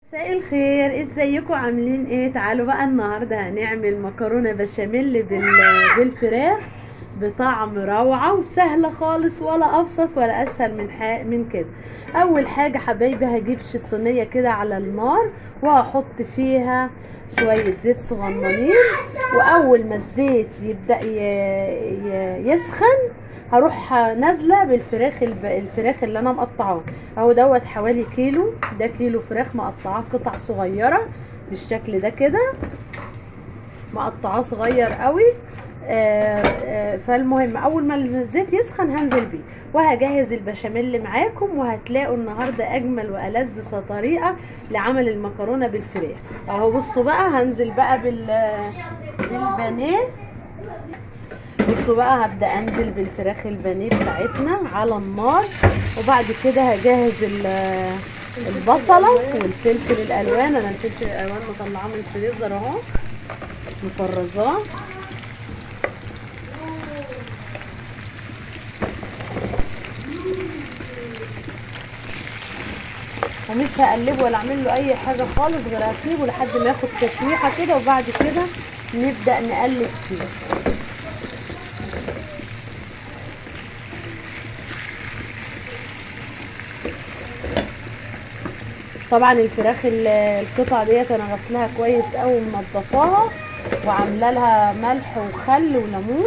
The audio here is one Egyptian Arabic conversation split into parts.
مساء الخير ازيكم عاملين ايه تعالوا بقى النهارده هنعمل مكرونه بشاميل بال... بالفراخ بطعم روعه وسهله خالص ولا ابسط ولا اسهل من ح... من كده اول حاجه حبايبي هجيب الصينيه كده على النار وهحط فيها شويه زيت صغننين واول ما الزيت يبدا ي... ي... يسخن هروح نازله بالفراخ الب... الفراخ اللي انا مقطعاه اهو دوت حوالي كيلو ده كيلو فراخ مقطعاه قطع صغيره بالشكل ده كده مقطعاه صغير قوي آآ آآ فالمهم اول ما الزيت يسخن هنزل بيه وهجهز البشاميل معاكم وهتلاقوا النهارده اجمل والذ طريقه لعمل المكرونه بالفراخ اهو بصوا بقى هنزل بقى بال بالبانيه بصوا بقى هبدا انزل بالفراخ البانيه بتاعتنا على النار وبعد كده هجهز البصله والفلفل الالوان انا الفلفل الالوان مطلعاه من الفريزر اهو مفرزاه ومش هقلبه ولا اعمل له اي حاجه خالص غير هسيبه لحد ما ياخد تشويحه كده وبعد كده نبدا نقلب فيه طبعا الفراخ القطع ديت انا غسلها كويس قوي ومنضفاها وعامله لها ملح وخل وليمون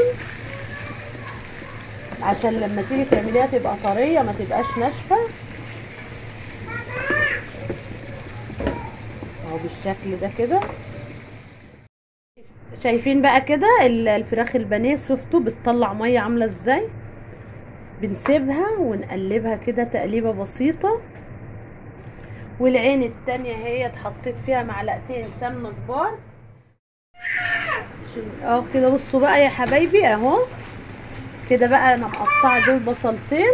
عشان لما تيجي تعمليها تبقى طريه ما تبقاش ناشفه اهو بالشكل ده كده شايفين بقى كده الفراخ البانيه سوفته بتطلع ميه عامله ازاي بنسيبها ونقلبها كده تقليبه بسيطه والعين التانية هي اتحطيت فيها معلقتين سمنة كبار اهو كده بصوا بقى يا حبايبي اهو كده بقى انا مقطعه دول بصلتين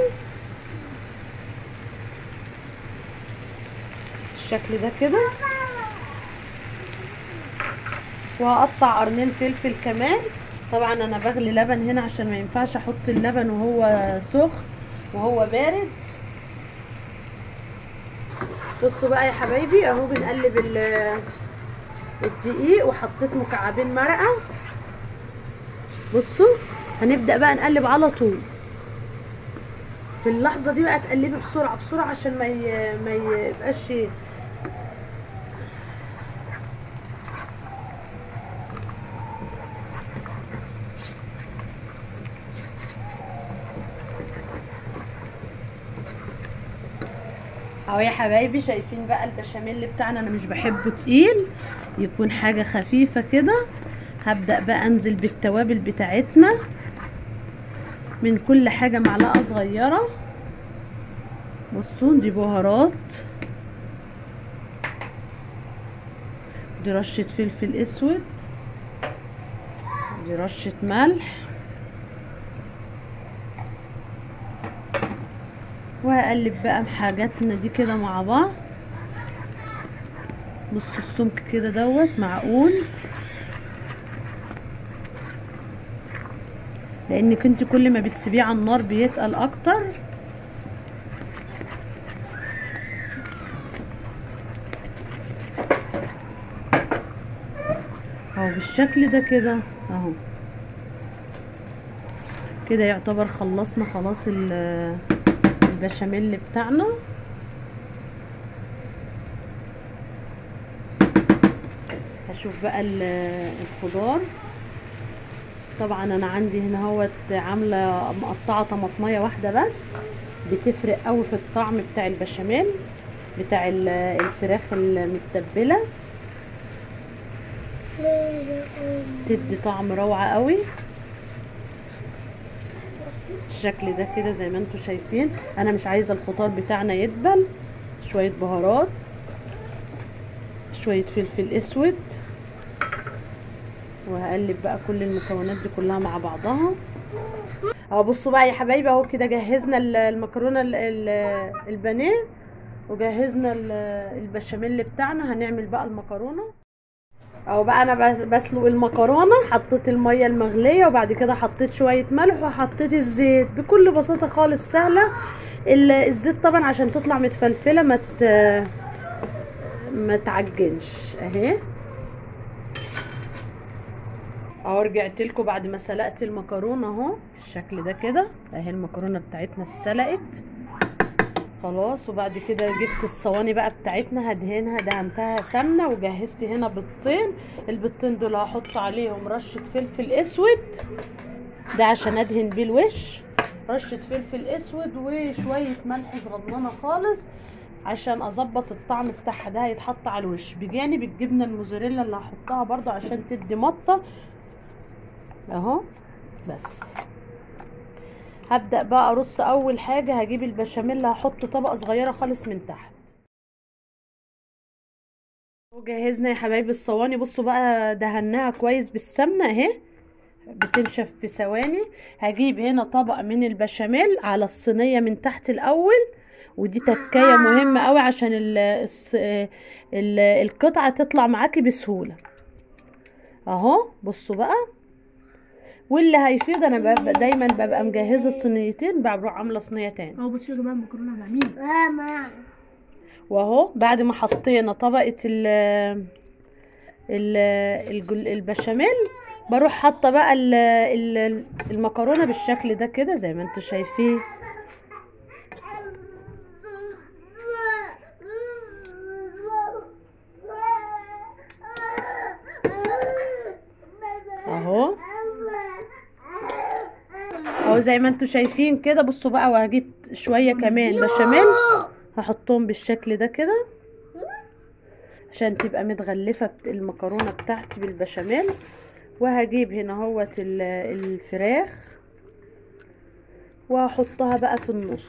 بالشكل ده كده وهقطع قرنين فلفل كمان طبعا انا بغلي لبن هنا عشان ما ينفعش احط اللبن وهو سخن وهو بارد بصوا بقى يا حبايبي اهو بنقلب الدقيق وحطيت مكعبين مرقه بصوا هنبدا بقى نقلب على طول في اللحظه دي بقى تقلبي بسرعه بسرعه عشان ما ي... ما يبقاش اهو يا حبايبي شايفين بقى البشاميل بتاعنا انا مش بحبه تقيل يكون حاجة خفيفة كده هبدأ بقى انزل بالتوابل بتاعتنا من كل حاجة معلقة صغيرة بصوا دي بهارات دي رشة فلفل اسود دي رشة ملح وهقلب بقى حاجاتنا دي كده مع بعض بصوا السمك كده دوت معقول لانك انت كل ما بتسيبيه على النار بيتقل اكتر اهو بالشكل ده كده اهو كده يعتبر خلصنا خلاص البشاميل بتاعنا هشوف بقى الخضار طبعا انا عندي هنا اهوت عامله مقطعه طماطميه واحده بس بتفرق قوي في الطعم بتاع البشاميل بتاع الفراخ المتبله تدي طعم روعه قوي بالشكل ده كده زي ما انتم شايفين انا مش عايزه الخضار بتاعنا يدبل شويه بهارات شويه فلفل اسود وهقلب بقى كل المكونات دي كلها مع بعضها اهو بصوا بقى يا حبايبي اهو كده جهزنا المكرونه البانيه وجهزنا البشاميل بتاعنا هنعمل بقى المكرونه اهو بقى انا بسلق المكرونه حطيت الميه المغليه وبعد كده حطيت شويه ملح وحطيت الزيت بكل بساطه خالص سهله الزيت طبعا عشان تطلع متفلفله ما ما تعجنش اهي اهو رجعت لكم بعد ما سلقت المكرونه اهو بالشكل ده كده اهي المكرونه بتاعتنا اتسلقت خلاص وبعد كده جبت الصواني بقى بتاعتنا هدهنها دهنتها سمنه وجهزت هنا بيضتين البيضتين دول هحط عليهم رشه فلفل اسود ده عشان ادهن بيه الوش رشه فلفل اسود وشويه ملح صغننه خالص عشان اظبط الطعم بتاعها ده هيتحط على الوش بجانب الجبنه الموزاريلا اللي هحطها برضو عشان تدي مطه اهو بس هبدأ بقى ارص اول حاجة هجيب البشاميل هحط طبقة صغيرة خالص من تحت وجهزنا يا حبايبي الصواني بصوا بقى دهناها كويس بالسمنة اهي بتنشف في ثواني هجيب هنا طبق من البشاميل على الصينية من تحت الاول ودي تكاية مهمة قوي عشان ال ال القطعة تطلع معاكي بسهولة اهو بصوا بقى واللي هيفيض انا ببقى دايما ببقى مجهزه الصينيتين بروح عامله صينيه تاني اهو بصوا يا جماعه المكرونه بعميل واهو بعد ما حطينا طبقه ال ال الجل- البشاميل بروح حاطه بقى ال- ال- المكرونه بالشكل ده كده زي ما انتم شايفين اهو اهو زي ما انتم شايفين كده بصوا بقى وهجيب شويه كمان بشاميل هحطهم بالشكل ده كده عشان تبقى متغلفه بت- المكرونه بتاعتي بالبشاميل وهجيب هنا اهوت ال- الفراخ وهحطها بقى في النص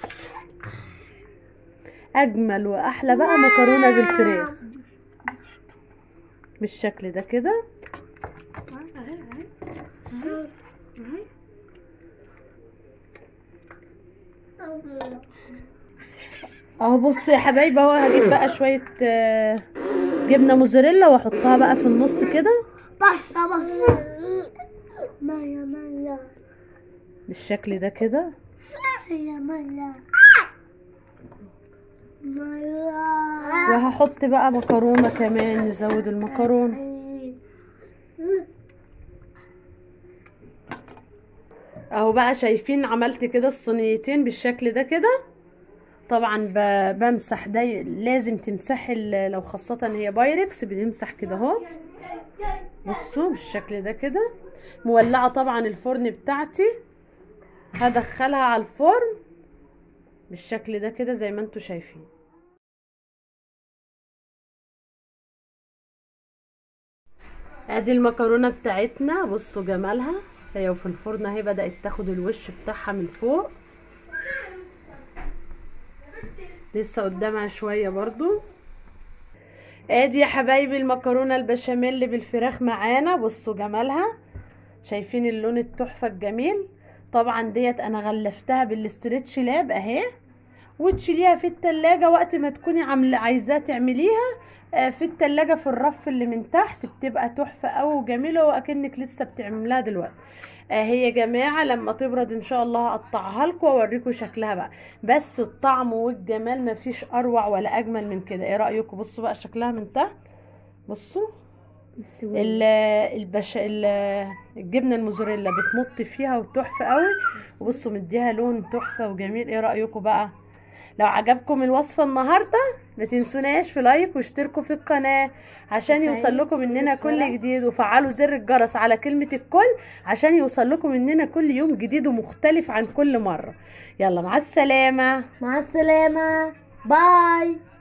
اجمل واحلى بقى مكرونه بالفراخ بالشكل ده كده اهو بصوا يا حبايبي اهو هجيب بقى شويه آه، جبنه موزاريلا واحطها بقى في النص كده بس بس مايا مايا بالشكل ده كده مايا مايا مايا وهحط بقى مكرونه كمان نزود المكرونه اهو بقى شايفين عملت كده الصينيتين بالشكل ده كده طبعا ب- بمسح ده لازم تمسحي ال- لو خاصة هي بايركس بنمسح كده اهو بصوا بالشكل ده كده مولعة طبعا الفرن بتاعتي هدخلها على الفرن بالشكل ده كده زي ما انتوا شايفين ادي المكرونه بتاعتنا بصوا جمالها هي وفي الفرن اهي بدات تاخد الوش بتاعها من فوق لسه قدامها شويه برضو ادي يا حبايبي المكرونه البشاميل بالفراخ معانا بصوا جمالها شايفين اللون التحفه الجميل طبعا ديت انا غلفتها بالاسترتش لاب اهي وتشيليها في التلاجة وقت ما تكوني عامله عايزاه تعمليها آه، في التلاجة في الرف اللي من تحت بتبقى تحفة قوي وجميلة واكنك لسه بتعملها دلوقتي اهي يا جماعة لما تبرد ان شاء الله هقطعها لكم واوريكم شكلها بقى بس الطعم والجمال مفيش اروع ولا اجمل من كده ايه رأيكم بصوا بقى شكلها من تحت بصوا ال- البش ال- الجبنه الموزاريلا بتمط فيها وتحفه قوي وبصوا مديها لون تحفه وجميل ايه رايكم بقى لو عجبكم الوصفه النهارده ما تنسوناش في لايك واشتركوا في القناه عشان يوصل لكم مننا كل جديد وفعلوا زر الجرس على كلمه الكل عشان يوصل لكم مننا كل يوم جديد ومختلف عن كل مره يلا مع السلامه مع السلامة باي